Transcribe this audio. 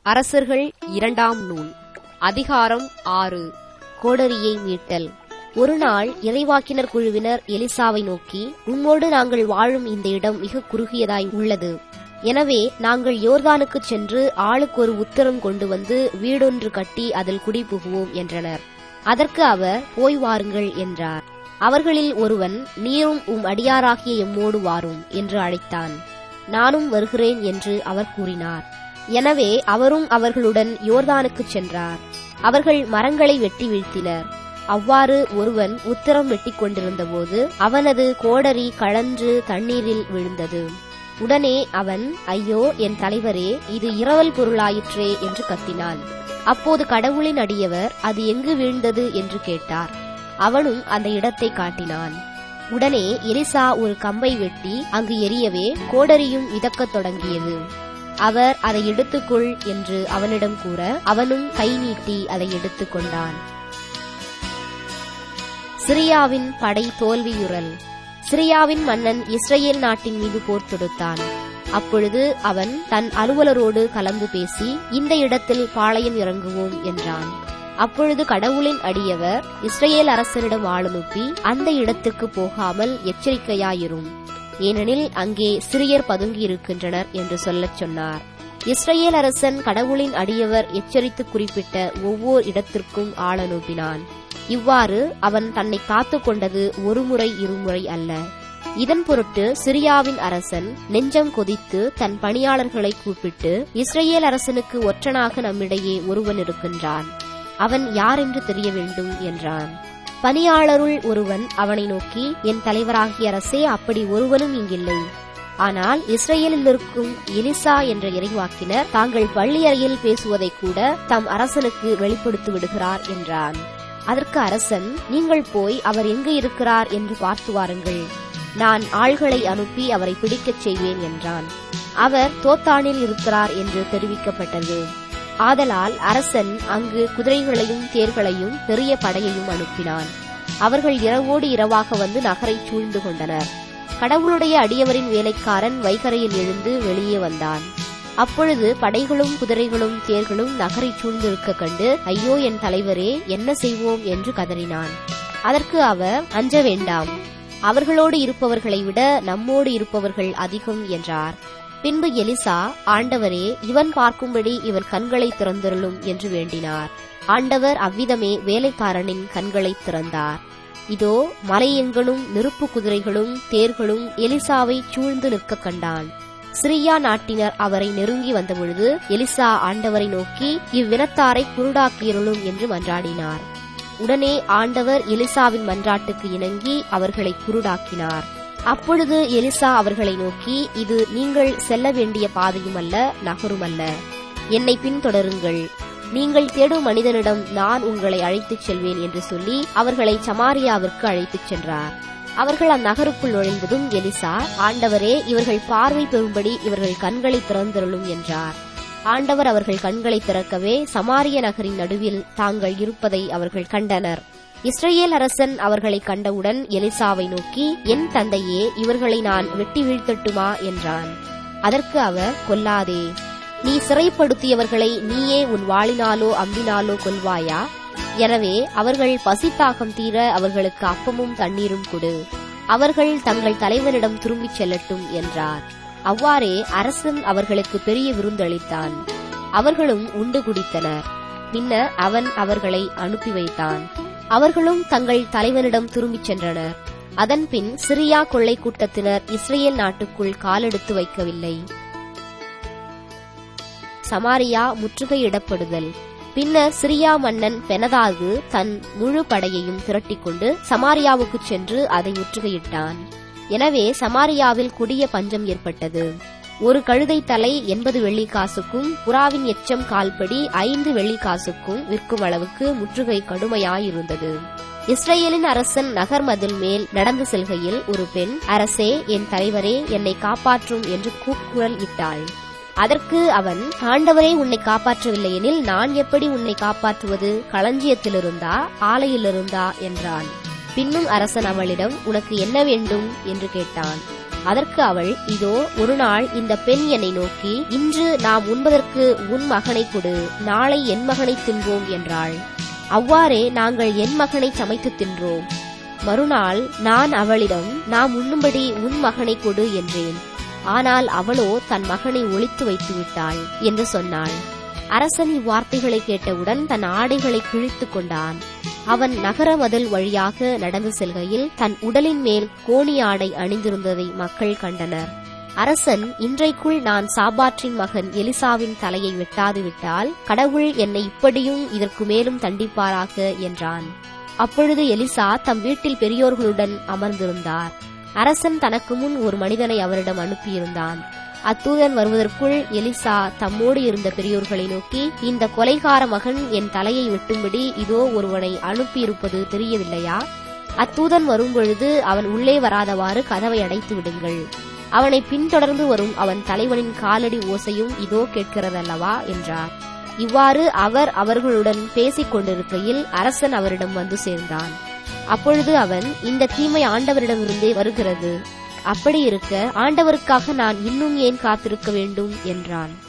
அரசர்கள் இரண்டாம் நூல் அதிகாரம் ஆறு கோடரியை மீட்டல் ஒரு நாள் இறைவாக்கினர் குழுவினர் எலிசாவை நோக்கி உம்மோடு நாங்கள் வாழும் இந்த இடம் மிக குறுகியதாய் உள்ளது எனவே நாங்கள் யோர்தானுக்குச் சென்று ஆளுக்கு ஒரு உத்தரம் கொண்டு வந்து வீடொன்று கட்டி அதில் குடிபுகுவோம் என்றனர் அதற்கு அவர் போய் வாருங்கள் என்றார் அவர்களில் ஒருவன் நீரும் உம் அடியாராகிய எம்மோடு வாரும் என்று அழைத்தான் நானும் வருகிறேன் என்று அவர் கூறினார் எனவே அவரும் அவர்களுடன் யோர்தானுக்குச் சென்றார் அவர்கள் மரங்களை வெட்டி வீழ்த்தினர் அவ்வாறு ஒருவன் உத்தரம் வெட்டிக் கொண்டிருந்தபோது அவனது கோடரி கழன்று தண்ணீரில் விழுந்தது உடனே அவன் ஐயோ என் தலைவரே இது இரவல் பொருளாயிற்றே என்று கத்தினான் அப்போது கடவுளின் அடியவர் அது எங்கு வீழ்ந்தது என்று கேட்டார் அவனும் அந்த இடத்தை காட்டினான் உடனே எலிசா ஒரு கம்பை வெட்டி அங்கு எரியவே கோடரியும் மிதக்கத் தொடங்கியது அவர் அதை எடுத்துக்கொள் என்று அவனிடம் கூற அவனும் கை நீட்டி அதை எடுத்துக் கொண்டான் சிரியாவின் படை தோல்வியுறல் சிரியாவின் மன்னன் இஸ்ரேல் நாட்டின் மீது போர் தொடுத்தான் அப்பொழுது அவன் தன் அலுவலரோடு கலந்து பேசி இந்த இடத்தில் பாளையம் இறங்குவோம் என்றான் அப்பொழுது கடவுளின் அடியவர் இஸ்ரேல் அரசரிடம் ஆளனுப்பி அந்த இடத்துக்கு போகாமல் எச்சரிக்கையாயிரும் ஏனெனில் அங்கே சிறியர் பதுங்கி இருக்கின்றனர் என்று சொல்லச் சொன்னார் இஸ்ரேல் அரசன் கடவுளின் அடியவர் எச்சரித்து குறிப்பிட்ட ஒவ்வொரு இடத்திற்கும் ஆளனுப்பினான் இவ்வாறு அவன் தன்னை காத்துக் கொண்டது ஒருமுறை இருமுறை அல்ல இதன் பொருட்டு சிரியாவின் அரசன் நெஞ்சம் கொதித்து தன் பணியாளர்களை கூப்பிட்டு இஸ்ரேல் அரசனுக்கு ஒற்றனாக நம்மிடையே ஒருவன் இருக்கின்றான் அவன் யார் என்று தெரிய வேண்டும் என்றான் பணியாளருள் ஒருவன் அவனை நோக்கி என் தலைவராகிய அரசே அப்படி ஒருவனும் இங்கில்லை ஆனால் இஸ்ரேலில் இருக்கும் எலிசா என்ற இறைவாக்கினர் தாங்கள் பள்ளி அறையில் பேசுவதை கூட தம் அரசனுக்கு வெளிப்படுத்தி விடுகிறார் என்றான் அதற்கு அரசன் நீங்கள் போய் அவர் எங்கு இருக்கிறார் என்று பார்த்து வாருங்கள் நான் ஆள்களை அனுப்பி அவரை பிடிக்கச் செய்வேன் என்றான் அவர் தோத்தானில் இருக்கிறார் என்று தெரிவிக்கப்பட்டது ஆதலால் அரசன் அங்கு குதிரைகளையும் தேர்களையும் பெரிய படையையும் அனுப்பினான் அவர்கள் இரவோடு இரவாக வந்து நகரை சூழ்ந்து கொண்டனர் கடவுளுடைய அடியவரின் வேலைக்காரன் வைகரையில் எழுந்து வெளியே வந்தான் அப்பொழுது படைகளும் குதிரைகளும் தேர்களும் நகரை சூழ்ந்திருக்க கண்டு ஐயோ என் தலைவரே என்ன செய்வோம் என்று கதறினான் அதற்கு அவர் அஞ்ச வேண்டாம் அவர்களோடு இருப்பவர்களை விட நம்மோடு இருப்பவர்கள் அதிகம் என்றார் பின்பு எலிசா ஆண்டவரே இவன் பார்க்கும்படி இவன் கண்களை திறந்தருளும் என்று வேண்டினார் ஆண்டவர் அவ்விதமே வேலைக்காரனின் கண்களை திறந்தார் இதோ மலையெங்கனும் நெருப்பு குதிரைகளும் தேர்களும் எலிசாவை சூழ்ந்து நிற்க கண்டான் சிரியா நாட்டினர் அவரை நெருங்கி வந்தபொழுது எலிசா ஆண்டவரை நோக்கி இவ்வினத்தாரை குருடாக்கியருளும் என்று மன்றாடினார் உடனே ஆண்டவர் எலிசாவின் மன்றாட்டுக்கு இணங்கி அவர்களை குருடாக்கினார் அப்பொழுது எலிசா அவர்களை நோக்கி இது நீங்கள் செல்ல வேண்டிய பாதையுமல்ல நகருமல்ல என்னை பின்தொடருங்கள் நீங்கள் தேடும் மனிதனிடம் நான் உங்களை அழைத்துச் செல்வேன் என்று சொல்லி அவர்களை சமாரியாவிற்கு அழைத்துச் சென்றார் அவர்கள் அந்நகருக்குள் நுழைந்ததும் எலிசா ஆண்டவரே இவர்கள் பார்வை பெறும்படி இவர்கள் கண்களை திறந்தருளும் என்றார் ஆண்டவர் அவர்கள் கண்களை திறக்கவே சமாரிய நகரின் நடுவில் தாங்கள் இருப்பதை அவர்கள் கண்டனர் இஸ்ரேல் அரசன் அவர்களை கண்டவுடன் எலிசாவை நோக்கி என் தந்தையே இவர்களை நான் வெட்டி வீழ்த்தட்டுமா என்றான் அதற்கு அவர் கொல்லாதே நீ சிறைப்படுத்தியவர்களை நீயே உன் வாளினாலோ அம்பினாலோ கொல்வாயா எனவே அவர்கள் பசித்தாகம் தீர அவர்களுக்கு அப்பமும் தண்ணீரும் கொடு அவர்கள் தங்கள் தலைவனிடம் திரும்பிச் செல்லட்டும் என்றார் அவ்வாறே அரசன் அவர்களுக்கு பெரிய விருந்தளித்தான் அவர்களும் உண்டு குடித்தனர் பின்னர் அவன் அவர்களை அனுப்பி வைத்தான் அவர்களும் தங்கள் தலைவனிடம் திரும்பிச் சென்றனர் அதன்பின் சிரியா கொள்ளை கூட்டத்தினர் இஸ்ரேல் நாட்டுக்குள் காலெடுத்து வைக்கவில்லை சமாரியா முற்றுகையிடப்படுதல் பின்னர் சிரியா மன்னன் பெனதாகு தன் முழு படையையும் திரட்டிக்கொண்டு சமாரியாவுக்குச் சென்று அதை முற்றுகையிட்டான் எனவே சமாரியாவில் கொடிய பஞ்சம் ஏற்பட்டது ஒரு கழுதை தலை எண்பது வெள்ளிக்காசுக்கும் புறாவின் எச்சம் கால்படி ஐந்து வெள்ளிக்காசுக்கும் விற்கும் அளவுக்கு முற்றுகை கடுமையாயிருந்தது இஸ்ரேலின் அரசன் நகர் மதில் மேல் நடந்து செல்கையில் ஒரு பெண் அரசே என் தலைவரே என்னை காப்பாற்றும் என்று கூக்குரல் இட்டாள் அதற்கு அவன் ஆண்டவரே உன்னை காப்பாற்றவில்லை எனில் நான் எப்படி உன்னை காப்பாற்றுவது களஞ்சியத்திலிருந்தா ஆலையிலிருந்தா என்றான் பின்னும் அரசன் அவளிடம் உனக்கு என்ன வேண்டும் என்று கேட்டான் அதற்கு அவள் இதோ ஒரு நாள் இந்த பெண் என்னை நோக்கி இன்று நாம் உண்பதற்கு உன் மகனை கொடு நாளை என் மகனை தின்போம் என்றாள் அவ்வாறே நாங்கள் என் மகனை சமைத்து தின்றோம் மறுநாள் நான் அவளிடம் நாம் உண்ணும்படி உன் மகனை கொடு என்றேன் ஆனால் அவளோ தன் மகனை ஒளித்து வைத்து விட்டாள் என்று சொன்னாள் அரசன் இவ்வார்த்தைகளை கேட்டவுடன் தன் ஆடைகளை கிழித்துக் கொண்டான் அவன் நகர மதில் வழியாக நடந்து செல்கையில் தன் உடலின் மேல் கோணி ஆடை அணிந்திருந்ததை மக்கள் கண்டனர் அரசன் இன்றைக்குள் நான் சாபாற்றின் மகன் எலிசாவின் தலையை வெட்டாது விட்டால் கடவுள் என்னை இப்படியும் இதற்கு மேலும் தண்டிப்பாராக என்றான் அப்பொழுது எலிசா தம் வீட்டில் பெரியோர்களுடன் அமர்ந்திருந்தார் அரசன் தனக்கு முன் ஒரு மனிதனை அவரிடம் அனுப்பியிருந்தான் அத்தூதன் வருவதற்குள் எலிசா தம்மோடு இருந்த பெரியோர்களை நோக்கி இந்த கொலைகார மகன் என் தலையை வெட்டும்படி இதோ ஒருவனை அனுப்பியிருப்பது தெரியவில்லையா அத்தூதன் வரும்பொழுது அவன் உள்ளே வராதவாறு கதவை அடைத்து விடுங்கள் அவனை பின்தொடர்ந்து வரும் அவன் தலைவனின் காலடி ஓசையும் இதோ கேட்கிறதல்லவா என்றார் இவ்வாறு அவர் அவர்களுடன் பேசிக் கொண்டிருக்கையில் அரசன் அவரிடம் வந்து சேர்ந்தான் அப்பொழுது அவன் இந்த தீமை ஆண்டவரிடமிருந்தே வருகிறது அப்படி இருக்க ஆண்டவருக்காக நான் இன்னும் ஏன் காத்திருக்க வேண்டும் என்றான்